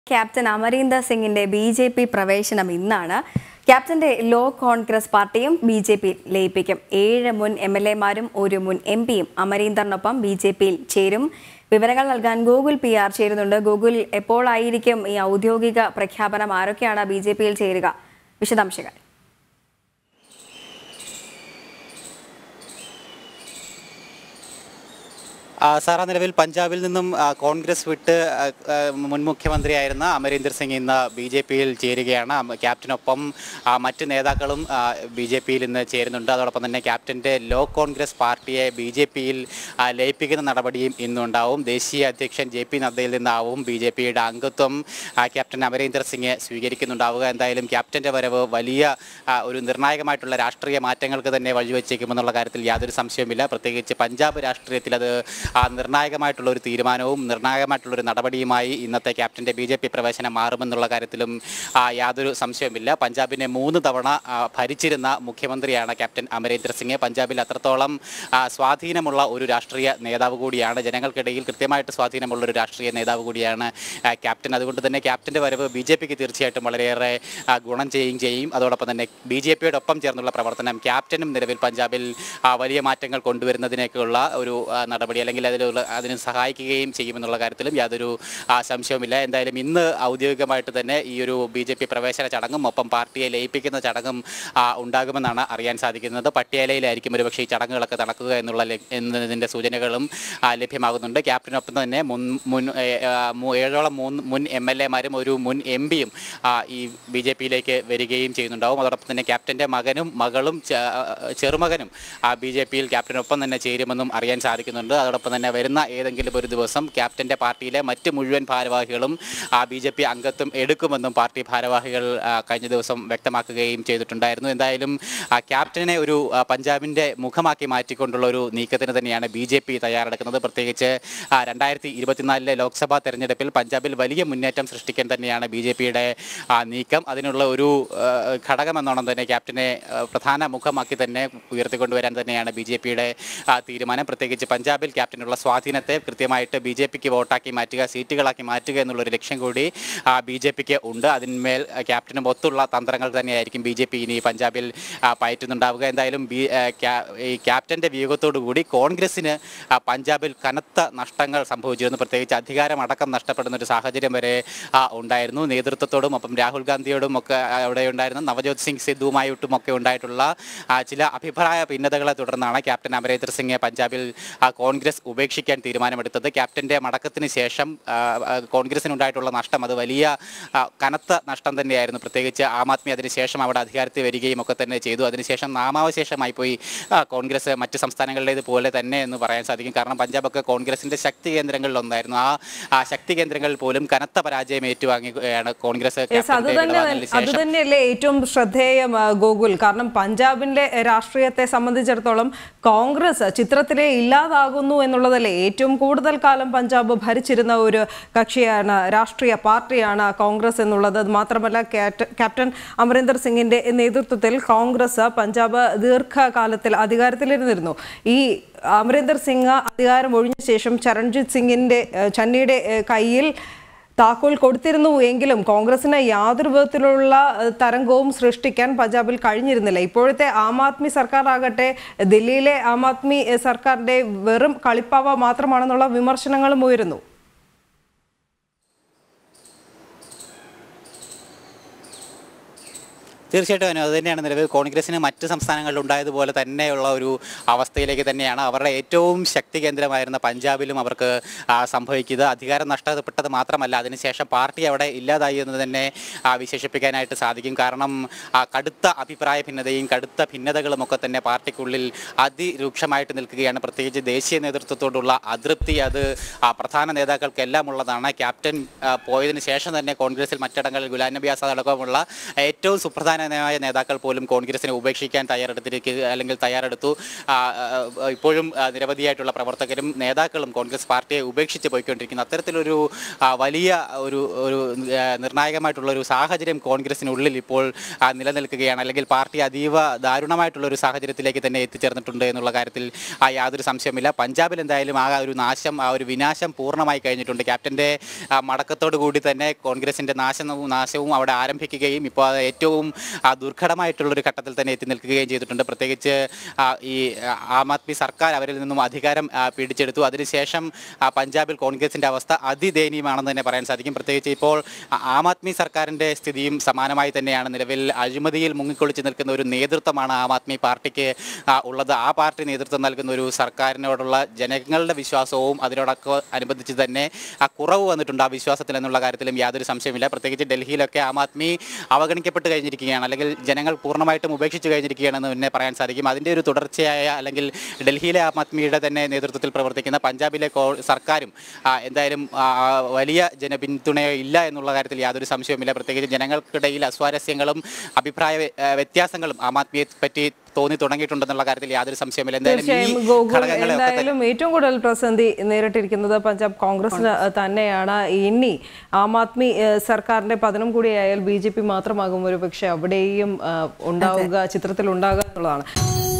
captain Amarinder സിംഗിന്റെ B J P പ്രവേശനം ഇന്നാണ് ക്യാപ്റ്റന്റെ ലോ കോൺഗ്രസ് പാർട്ടിയും ബി ജെ പി ലയിപ്പിക്കും ഏഴ് മുൻ എം എൽ എമാരും ഒരു മുൻ എം പിയും അമരീന്ദറിനൊപ്പം ബി ജെ പിയിൽ ചേരും വിവരങ്ങൾ നൽകാൻ ഗൂഗിൾ പി ആർ ചേരുന്നുണ്ട് ഗൂഗിൾ എപ്പോഴായിരിക്കും ഈ ഔദ്യോഗിക പ്രഖ്യാപനം ആരൊക്കെയാണ് ബി ജെ പിയിൽ ചേരുക വിശദാംശങ്ങൾ ആ, സാറാ നിലവിൽ പഞ്ചാബിൽ നിന്നും ആ, കോൺഗ്രസ് വിട്ട് ആ, ആ, മുൻ മുഖ്യമന്ത്രിയായിരുന്ന അമരീന്ദർ സിംഗ് ഇന്ന് ബി ജെ പിയിൽ ചേരുകയാണ് അമ- ക്യാപ്റ്റനൊപ്പം ആ, മറ്റ് നേതാക്കളും ബി ജെ പിയിൽ ഇന്ന് ചേരുന്നുണ്ട് അതോടൊപ്പം തന്നെ ക്യാപ്റ്റൻ്റെ ലോ കോൺഗ്രസ് പാർട്ടിയെ ബി ജെ പിയിൽ ലയിപ്പിക്കുന്ന നടപടിയും ഇന്നുണ്ടാവും ദേശീയ അധ്യക്ഷൻ ജെ പി നദ്ദയിൽ നിന്നാവും ബി ജെ പിയുടെ അംഗത്വം ആ, ക്യാപ്റ്റൻ അമരീന്ദർ സിംഗ് സ്വീകരിക്കുന്നുണ്ടാവുക എന്തായാലും ക്യാപ്റ്റൻ്റെ വരവ് വലിയ ആ, ഒരു നിർണായകമായിട്ടുള്ള രാഷ്ട്രീയ മാറ്റങ്ങൾക്ക് തന്നെ വഴിവെച്ചേക്കുമെന്നുള്ള കാര്യത്തിൽ യാതൊരു സംശയവുമില്ല പ്രത്യേകിച്ച് പഞ്ചാബ് രാഷ്ട്രീയത്തിൽ അത് ആ, നിർണായകമായിട്ടുള്ള ഒരു തീരുമാനവും നിർണായകമായിട്ടുള്ള ഒരു നടപടിയുമായി ഇന്നത്തെ ക്യാപ്റ്റന്റെ ബി ജെ പി പ്രവേശനം മാറുമെന്നുള്ള കാര്യത്തിലും ആ, യാതൊരു സംശയവുമില്ല പഞ്ചാബിനെ മൂന്ന് തവണ ആ, ഭരിച്ചിരുന്ന മുഖ്യമന്ത്രിയാണ് ക്യാപ്റ്റൻ അമരീന്ദർ സിംഗ് പഞ്ചാബിൽ അത്രത്തോളം ആ, സ്വാധീനമുള്ള ഒരു രാഷ്ട്രീയ നേതാവ് കൂടിയാണ് ജനങ്ങൾക്കിടയിൽ കൃത്യമായിട്ട് സ്വാധീനമുള്ള ഒരു രാഷ്ട്രീയ നേതാവ് കൂടിയാണ് ആ, ക്യാപ്റ്റൻ അതുകൊണ്ട് തന്നെ ക്യാപ്റ്റന്റെ വരവ് ബി ജെ പിക്ക് തീർച്ചയായിട്ടും വളരെയേറെ ആ, ഗുണം ചെയ്യും ചെയ്യും അതോടൊപ്പം തന്നെ ബി ജെ പിയുടെ ഒപ്പം ചേർന്നുള്ള പ്രവർത്തനം ക്യാപ്റ്റനും നിലവിൽ പഞ്ചാബിൽ ആ, വലിയ മാറ്റങ്ങൾ കൊണ്ടുവരുന്നതിനേക്കുള്ള ഒരു ആ, നടപടി അല്ലെങ്കിൽ അതിലുള്ള അതിന് സഹായിക്കുകയും ചെയ്യുമെന്നുള്ള കാര്യത്തിലും യാതൊരു ആ, സംശയവുമില്ല എന്തായാലും ഇന്ന് ഔദ്യോഗികമായിട്ട് തന്നെ ഈ ഒരു ബി ജെ പി പ്രവേശന ചടങ്ങും ഒപ്പം പാർട്ടിയെ ലയിപ്പിക്കുന്ന ചടങ്ങും ആ, ഉണ്ടാകുമെന്നാണ് അറിയാൻ സാധിക്കുന്നത് പട്ടിയാലയിലായിരിക്കും ഒരുപക്ഷേ ഈ ചടങ്ങുകളൊക്കെ നടക്കുക എന്നുള്ള ല- എന്നതിൻ്റെ സൂചനകളും ആ, ലഭ്യമാകുന്നുണ്ട് ക്യാപ്റ്റനൊപ്പം തന്നെ മുൻ മുൻ ഏ, ആ, മു- ഏഴോളം മൂന്ന് മുൻ എം എൽ എമാരും ഒരു മുൻ എം പിയും ഈ ബി ജെ പിയിലേക്ക് വരികയും ചെയ്യുന്നുണ്ടാവും അതോടൊപ്പം തന്നെ ക്യാപ്റ്റൻ്റെ മകനും മകളും ചെ- ആ, ചെറുമകനും ആ ബി ജെ പിയിൽ ക്യാപ്റ്റനൊപ്പം തന്നെ ചേരുമെന്നും അറിയാൻ സാധിക്കുന്നുണ്ട് അതോടൊപ്പം തന്നെ വരുന്ന ഏതെങ്കിലും ഒരു ദിവസം ക്യാപ്റ്റൻ്റെ പാർട്ടിയിലെ മറ്റ് മുഴുവൻ ഭാരവാഹികളും ആ ബി ജെ പി അംഗത്വം എടുക്കുമെന്നും പാർട്ടി ഭാരവാഹികൾ ആ, കഴിഞ്ഞ ദിവസം വ്യക്തമാക്കുകയും ചെയ്തിട്ടുണ്ടായിരുന്നു എന്തായാലും ആ ക്യാപ്റ്റനെ ഒരു ആ, പഞ്ചാബിൻ്റെ മുഖമാക്കി മാറ്റിക്കൊണ്ടുള്ള ഒരു നീക്കത്തിന് തന്നെയാണ് ബി ജെ പി തയ്യാറെടുക്കുന്നത് പ്രത്യേകിച്ച് ആ, രണ്ടായിരത്തി ഇരുപത്തിനാലിലെ ലോക്സഭാ തെരഞ്ഞെടുപ്പിൽ പഞ്ചാബിൽ വലിയ മുന്നേറ്റം സൃഷ്ടിക്കാൻ തന്നെയാണ് ബി ജെ പിയുടെ നീക്കം അതിനുള്ള ഒരു ആ, ഘടകമെന്നോണം തന്നെ ക്യാപ്റ്റനെ ആ, പ്രധാന മുഖമാക്കി തന്നെ ഉയർത്തിക്കൊണ്ടുവരാൻ തന്നെയാണ് ബി ജെ പിയുടെ തീരുമാനം പ്രത്യേകിച്ച് പഞ്ചാബിൽ ക്യാപ്റ്റനുള്ള സ്വാധീനത്തെ കൃത്യമായിട്ട് ബി ജെ പിക്ക് വോട്ടാക്കി മാറ്റുക സീറ്റുകളാക്കി മാറ്റുക എന്നുള്ളൊരു ലക്ഷ്യം കൂടി ബി ജെ പിക്ക് ഉണ്ട് അതിന്മേൽ ആ, ക്യാപ്റ്റനും ഒത്തുള്ള തന്ത്രങ്ങൾ തന്നെയായിരിക്കും ബി ജെ പി ഇനി പഞ്ചാബിൽ ആ, പയറ്റുന്നുണ്ടാവുക എന്തായാലും ബി ആ, ക്യാ- ഈ ക്യാപ്റ്റന്റെ വിയോഗത്തോടു കൂടി കോൺഗ്രസിന് ആ, പഞ്ചാബിൽ കനത്ത നഷ്ടങ്ങൾ സംഭവിച്ചിരുന്നു പ്രത്യേകിച്ച് അധികാരം അടക്കം നഷ്ടപ്പെടുന്ന ഒരു സാഹചര്യം വരെ ആ, ഉണ്ടായിരുന്നു നേതൃത്വത്തോടും ഒപ്പം രാഹുൽ ഗാന്ധിയോടും ഒക്കെ ആ, അവിടെ ഉണ്ടായിരുന്ന നവജോത് സിംഗ് സിദ്ധുവുമായിട്ടും ഒക്കെ ഉണ്ടായിട്ടുള്ള ആ, ചില അഭിപ്രായ ഭിന്നതകളെ തുടർന്നാണ് ക്യാപ്റ്റൻ അമരേന്ദ്ര സിംഗ് പഞ്ചാബിൽ ആ, കോൺഗ്രസ് ഉപേക്ഷിക്കാൻ തീരുമാനമെടുത്തത് ക്യാപ്റ്റന്റെ മടക്കത്തിന് ശേഷം ആ, ആ, കോൺഗ്രസിനുണ്ടായിട്ടുള്ള നഷ്ടം അത് വലിയ ആ, കനത്ത നഷ്ടം തന്നെയായിരുന്നു പ്രത്യേകിച്ച് ആം ആദ്മി അതിനുശേഷം അവിടെ അധികാരത്തിൽ വരികയും ഒക്കെ തന്നെ ചെയ്തു അതിനുശേഷം നാമാവശേഷമായി പോയി ആ, കോൺഗ്രസ് മറ്റ് സംസ്ഥാനങ്ങളിലേത് പോലെ തന്നെ എന്ന് പറയാൻ സാധിക്കും കാരണം പഞ്ചാബൊക്കെ കോൺഗ്രസിന്റെ ശക്തി കേന്ദ്രങ്ങളിലൊന്നായിരുന്നു ആ ആ ശക്തി കേന്ദ്രങ്ങളിൽ പോലും കനത്ത പരാജയം ഏറ്റുവാങ്ങിയാണ് കോൺഗ്രസ് യെസ് അത് ക്യാപ്റ്റന്റെ തന്നെ വിടവാങ്ങലിന് അത് ശേഷം തന്നെയല്ലേ ഏറ്റവും ശ്രദ്ധേയം ആ, ഗോകുൽ കാരണം പഞ്ചാബിന്റെ രാഷ്ട്രീയത്തെ സംബന്ധിച്ചിടത്തോളം കോൺഗ്രസ് ചിത്രത്തിലെ ഇല്ലാതാകുന്നു എന്നുള്ളതല്ലേ ഏറ്റവും കൂടുതൽ കാലം പഞ്ചാബ് ഭരിച്ചിരുന്ന ഒരു കക്ഷിയാണ് രാഷ്ട്രീയ പാർട്ടിയാണ് കോൺഗ്രസ് എന്നുള്ളത് അത് മാത്രമല്ല ക്യാപ്റ്റ- ക്യാപ്റ്റൻ അമരീന്ദർ സിംഗിന്റെ നേതൃത്വത്തിൽ കോൺഗ്രസ് പഞ്ചാബ് ദീർഘകാലത്തിൽ അധികാരത്തിലിരുന്നിരുന്നു ഈ അമരീന്ദർ സിംഗ് അധികാരം ഒഴിഞ്ഞ ശേഷം ചരൺജിത് സിംഗിന്റെ ഏഹ്, ചന്നിയുടെ ഏഹ്, കയ്യിൽ താക്കോൽ കൊടുത്തിരുന്നു എങ്കിലും കോൺഗ്രസിന് യാതൊരു വിധത്തിലുള്ള ഏഹ്, തരംഗവും സൃഷ്ടിക്കാൻ പഞ്ചാബിൽ കഴിഞ്ഞിരുന്നില്ല ഇപ്പോഴത്തെ ആം ആദ്മി സർക്കാർ ആകട്ടെ ദില്ലിയിലെ ആം ആദ്മി ഏഹ്, സർക്കാരിന്റെ വെറും കളിപ്പാവ മാത്രമാണെന്നുള്ള വിമർശനങ്ങളും ഉയരുന്നു തീർച്ചയായിട്ടും അനു, അത് തന്നെയാണ് നിലവിൽ കോൺഗ്രസിന് മറ്റ് സംസ്ഥാനങ്ങളിൽ ഉണ്ടായതുപോലെ തന്നെയുള്ള ഒരു അവസ്ഥയിലേക്ക് തന്നെയാണ് അവരുടെ ഏറ്റവും ശക്തി കേന്ദ്രമായിരുന്ന പഞ്ചാബിലും അവർക്ക് ആ, സംഭവിക്കുന്നത് അധികാരം നഷ്ടപ്പെട്ടത് മാത്രമല്ല അതിനുശേഷം പാർട്ടി അവിടെ ഇല്ലാതായി എന്ന് തന്നെ ആ, വിശേഷിപ്പിക്കാനായിട്ട് സാധിക്കും കാരണം ആ, കടുത്ത അഭിപ്രായ ഭിന്നതയും കടുത്ത ഭിന്നതകളും ഒക്കെ തന്നെ പാർട്ടിക്കുള്ളിൽ അതിരൂക്ഷമായിട്ട് നിൽക്കുകയാണ് പ്രത്യേകിച്ച് ദേശീയ നേതൃത്വത്തോടുള്ള അതൃപ്തി അത് ആ, പ്രധാന നേതാക്കൾക്കെല്ലാം ഉള്ളതാണ് ക്യാപ്റ്റൻ ആ, പോയതിനു ശേഷം തന്നെ കോൺഗ്രസിൽ മറ്റിടങ്ങളിൽ ഗുലാം നബി ആസാദ് അടക്കമുള്ള ഏറ്റവും ഏറ്റവും സുപ്രധാനമായ നേതാക്കൾ പോലും കോൺഗ്രസിനെ ഉപേക്ഷിക്കാൻ തയ്യാറെടുത്തിരിക്കുക അല്ലെങ്കിൽ തയ്യാറെടുത്തു ആ, ആ, ഇപ്പോഴും ആ, നിരവധിയായിട്ടുള്ള പ്രവർത്തകരും നേതാക്കളും കോൺഗ്രസ് പാർട്ടിയെ ഉപേക്ഷിച്ച് പോയിക്കൊണ്ടിരിക്കുന്നു അത്തരത്തിലൊരു ആ, വലിയ ഒരു ഒരു ആ, നിർണായകമായിട്ടുള്ള ഒരു സാഹചര്യം കോൺഗ്രസിനുള്ളിൽ ഇപ്പോൾ ആ, നിലനിൽക്കുകയാണ് അല്ലെങ്കിൽ പാർട്ടി അതീവ ദാരുണമായിട്ടുള്ള ഒരു സാഹചര്യത്തിലേക്ക് തന്നെ എത്തിച്ചേർന്നിട്ടുണ്ട് എന്നുള്ള കാര്യത്തിൽ ആ യാതൊരു സംശയമില്ല പഞ്ചാബിൽ എന്തായാലും ആ ഒരു നാശം ആ ഒരു വിനാശം പൂർണ്ണമായി കഴിഞ്ഞിട്ടുണ്ട് ക്യാപ്റ്റന്റെ ആ, മടക്കത്തോടു കൂടി തന്നെ കോൺഗ്രസിന്റെ നാശവും നാശവും അവിടെ ആരംഭിക്കുകയും ഇപ്പോൾ അത് ഏറ്റവും ആ, ദുർഘടമായിട്ടുള്ള ഒരു ഘട്ടത്തിൽ തന്നെ എത്തി നിൽക്കുകയും ചെയ്തിട്ടുണ്ട് പ്രത്യേകിച്ച് ആ, ഈ ആ, ആം ആദ്മി സർക്കാർ അവരിൽ നിന്നും അധികാരം ആ, പിടിച്ചെടുത്തു അതിനുശേഷം ആ, പഞ്ചാബിൽ കോൺഗ്രസിന്റെ അവസ്ഥ അതിദയനീയമാണെന്ന് തന്നെ പറയാൻ സാധിക്കും പ്രത്യേകിച്ച് ഇപ്പോൾ ആ, ആം ആദ്മി സർക്കാരിന്റെ സ്ഥിതിയും സമാനമായി തന്നെയാണ് നിലവിൽ അഴിമതിയിൽ മുങ്ങിക്കൊളിച്ച് നിൽക്കുന്ന ഒരു നേതൃത്വമാണ് ആം ആദ്മി പാർട്ടിക്ക് ആ, ഉള്ളത് ആ പാർട്ടി നേതൃത്വം നൽകുന്ന ഒരു സർക്കാരിനോടുള്ള ജനങ്ങളുടെ വിശ്വാസവും അതിനോടൊക്കെ അനുബന്ധിച്ച് തന്നെ ആ കുറവ് വന്നിട്ടുണ്ട് ആ വിശ്വാസത്തിൽ എന്നുള്ള കാര്യത്തിലും യാതൊരു സംശയമില്ല പ്രത്യേകിച്ച് ഡൽഹിയിലൊക്കെ ആം ആദ്മി അവഗണിക്കപ്പെട്ട് കഴിഞ്ഞിരിക്കുകയാണ് അല്ലെങ്കിൽ ജനങ്ങൾ പൂർണ്ണമായിട്ടും ഉപേക്ഷിച്ച് കഴിഞ്ഞിരിക്കുകയാണെന്ന് തന്നെ പറയാൻ സാധിക്കും അതിൻ്റെ ഒരു തുടർച്ചയായ അല്ലെങ്കിൽ ഡൽഹിയിലെ ആം ആദ്മിയുടെ തന്നെ നേതൃത്വത്തിൽ പ്രവർത്തിക്കുന്ന പഞ്ചാബിലെ കോ- സർക്കാരും ആ, എന്തായാലും ആ, വലിയ ജനപിന്തുണയോ ഇല്ല എന്നുള്ള കാര്യത്തിൽ യാതൊരു സംശയവുമില്ല പ്രത്യേകിച്ച് ജനങ്ങൾക്കിടയിൽ അസ്വാരസ്യങ്ങളും അഭിപ്രായ വ്യ- ആ, വ്യത്യാസങ്ങളും ആം ആദ്മിയെ പറ്റി തോന്നി തുടങ്ങിയിട്ടുണ്ടെന്നുള്ള കാര്യത്തിൽ യാതൊരു സംശയമില്ല എന്തായാലും തീർച്ചയായും ഈ ഗോകുൽ ഘടകങ്ങളെ ഒക്കെ തന്നെ എന്തായാലും ഏറ്റവും കൂടുതൽ പ്രതിസന്ധി നേരിട്ടിരിക്കുന്നത് പഞ്ചാബ് കോൺഗ്രസിന് തന്നെയാണ് ഇനി ആം ആദ്മി ഏഹ്, സർക്കാരിന്റെ പതനം കൂടിയായാൽ ബി ജെ പി മാത്രമാകും ഒരു പക്ഷേ അവിടെയും ഏഹ്, ഉണ്ടാവുക ചിത്രത്തിൽ ഉണ്ടാകുക എന്നുള്ളതാണ്